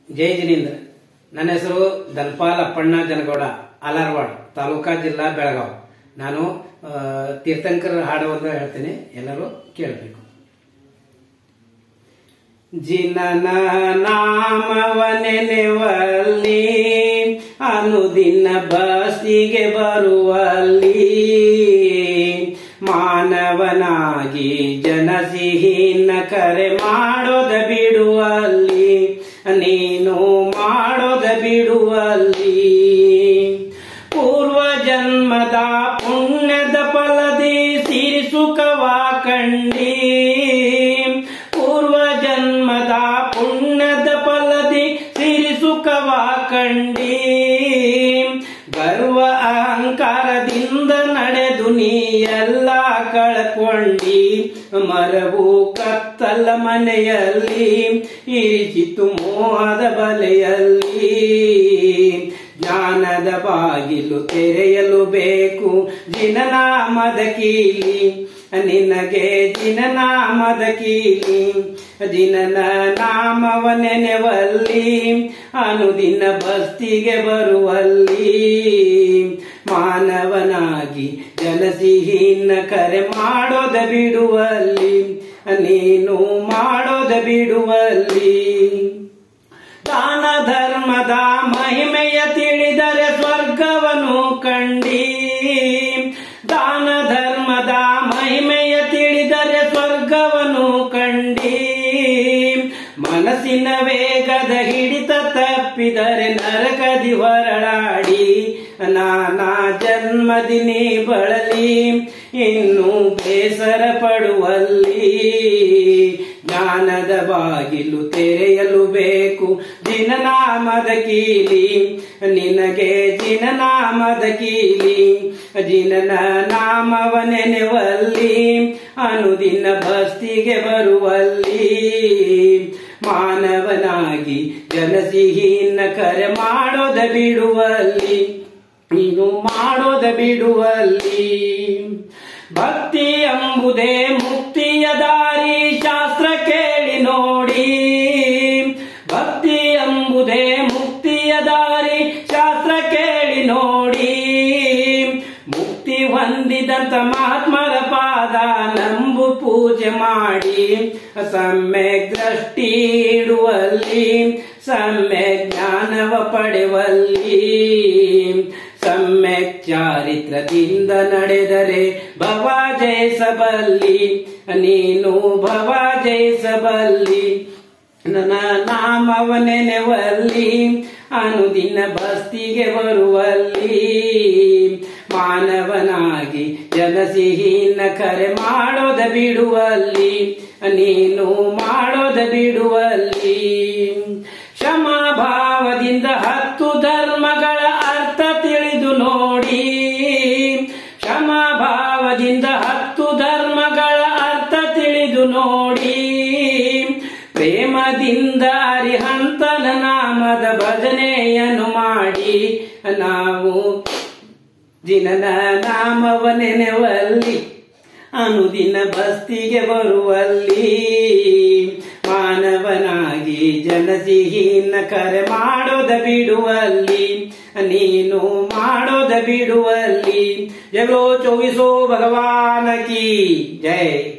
ಜೈ ಜಿನೇಂದ್ರ ನನ್ನ ಹೆಸರು ಧನ್ಪಾಲ್ ಅಪ್ಪಣ್ಣ ಜನಗೌಡ ಅಲಾರ್ವಾಡ್ ತಾಲೂಕಾ ಜಿಲ್ಲಾ ಬೆಳಗಾವ್ ನಾನು ಆ, ತೀರ್ಥಂಕರ ಹಾಡುವನ್ನು ಹೇಳ್ತೇನೆ ಎಲ್ಲರೂ ಕೇಳಬೇಕು ಜಿನನ ನಾಮವ ನೆನೆವಲ್ಲಿ ಅನುದಿನ ಬಸ್ಸಿಗೆ ಬರುವಲ್ಲಿ ಮಾನವನಾಗಿ ಜನಸಿಹೀನ ಕರೆ ಮಾಡೋದ ಬಿಡುವಲ್ಲಿ ನೀನು ಮಾಡೋದ ಬಿಡುವಲ್ಲಿ ಪೂರ್ವ ಜನ್ಮದ ಪುಣ್ಯದ ಫಲದಿ ಸಿರಿ ಸುಖವ ಕಂಡಿ ಪೂರ್ವ ಜನ್ಮದ ಪುಣ್ಯದ ಫಲದಿ ಸಿರಿ ಸುಖವ ಕಂಡಿ ಗರ್ವ ಅಹಂಕಾರದಿಂದ ನಡೆದು ನೀ ಎಲ್ಲ ಕಳ್ಕೊಂಡಿ ಮರವು ಕತ್ತಲ ಮನೆಯಲ್ಲಿ ಇರಿಸಿತು ಮೋಹದ ಬಲೆಯಲ್ಲಿ ಜ್ಞಾನದ ಬಾಗಿಲು ತೆರೆಯಲು ಬೇಕು ಜಿನನಾಮದ ಕೀಲಿ ನಿನಗೆ ಜಿನನಾಮದ ಕೀಲಿ ಜಿನನ ನಾಮವ ನೆನೆವಲ್ಲಿ ಅನುದಿನ ಬಸ್ತಿಗೆ ಬರುವಲ್ಲಿ ಮಾನವನಾಗಿ ಜನಸಿಹೀನ ಕರೆ ಮಾಡೋದ ಬಿಡುವಲ್ಲಿ ನೀನು ಮಾಡೋದ ಬಿಡುವಲ್ಲಿ ದಾನ ಧರ್ಮದ ಮಹಿಮೆಯ ತಿಳಿದರೆ ಸ್ವರ್ಗವನ್ನು ಕಂಡಿ ದಾನ ಧರ್ಮದ ಮಹಿಮೆಯ ತಿಳಿದರೆ ಸ್ವರ್ಗವನ್ನು ಕಂಡಿ ಮನಸ್ಸಿನ ವೇಗದ ಹಿಡಿತ ತಪ್ಪಿದರೆ ನರಕದಿ ಹೊರಳಾಡಿ ನಾನಾ ಜನ್ಮದಿನಿ ಬಳಲಿ ಇನ್ನು ಬೇಸರ ಪಡುವಲ್ಲಿ ಜ್ಞಾನದ ಬಾಗಿಲು ತೆರೆಯಲು ಬೇಕು ಜಿನನಾಮದ ಕೀಲಿ ನಿನಗೆ ಜಿನನಾಮದ ಕೀಲಿ ಜಿನನ ನಾಮವ ನೆನೆವಲ್ಲಿ ಅನುದಿನ ಬಸ್ತಿಗೆ ಬರುವಲ್ಲಿ ಮಾನವನಾಗಿ ಜನಸಿಹೀನ ಕರೆ ಮಾಡೋದ ಬಿಡುವಲ್ಲಿ ನೀನು ಮಾಡೋದ ಬಿಡುವಲ್ಲಿ ಭಕ್ತಿ ಎಂಬುದೇ ಮುಕ್ತಿಯ ದಾರಿ ಶಾಸ್ತ್ರ ಕೇಳಿ ನೋಡಿ ಭಕ್ತಿ ಎಂಬುದೇ ಮುಕ್ತಿಯ ದಾರಿ ಶಾಸ್ತ್ರ ಕೇಳಿ ನೋಡಿ ಮುಕ್ತಿ ಹೊಂದಿದಂತ ಮಹಾತ್ಮರ ಪಾದ ನಂಬು ಪೂಜೆ ಮಾಡಿ ಸಮ್ಯಕ್ ದೃಷ್ಟಿ ಇಡುವಲ್ಲಿ ಸಮ್ಯಕ್ ಜ್ಞಾನವ ಪಡೆವಲ್ಲಿ ಸಮ್ಯಕ್ ಚಾರಿತ್ರದಿಂದ ನಡೆದರೆ ಭವ ಜಯಿಸಬಲ್ಲಿ ನೀನು ಭವ ಜಯಿಸಬಲ್ಲಿ ನನ್ನ ನಾಮವ ನೆನೆವಲ್ಲಿ ಅನುದಿನ ಬಸ್ತಿಗೆ ಬರುವಲ್ಲಿ ಮಾನವನಾಗಿ ಜನಸಿಹೀನ ಕರೆ ಮಾಡೋದ ಬಿಡುವಲ್ಲಿ ನೀನು ಮಾಡೋದ ಬಿಡುವಲ್ಲಿ ಕ್ಷಮಾಭಾವದಿಂದ ಹತ್ತು ಧರ್ಮಗಳ ಅರ್ಥ ತಿಳಿದು ನೋಡಿ ಕ್ಷಮಾಭಾವದಿಂದ ಹತ್ತು ಧರ್ಮಗಳ ಅರ್ಥ ತಿಳಿದು ನೋಡಿ ಪ್ರೇಮದಿಂದ ಅರಿಹಂತನ ನಾಮದ ಭಜನೆಯನ್ನು ಮಾಡಿ ನಾವು ದಿನದ ನಾಮವ ನೆನೆವಲ್ಲಿ ಅನುದಿನ ಬಸ್ತಿಗೆ ಬರುವಲ್ಲಿ ಮಾನವನಾಗಿ ಜನಸಿಹೀನ ಕರೆ ಮಾಡೋದ ಬಿಡುವಲ್ಲಿ ನೀನು ಮಾಡೋದ ಬಿಡುವಲ್ಲಿ ಜಗೋ ಚೌವಿಸೋ ಭಗವಾನ ಕಿ ಜೈ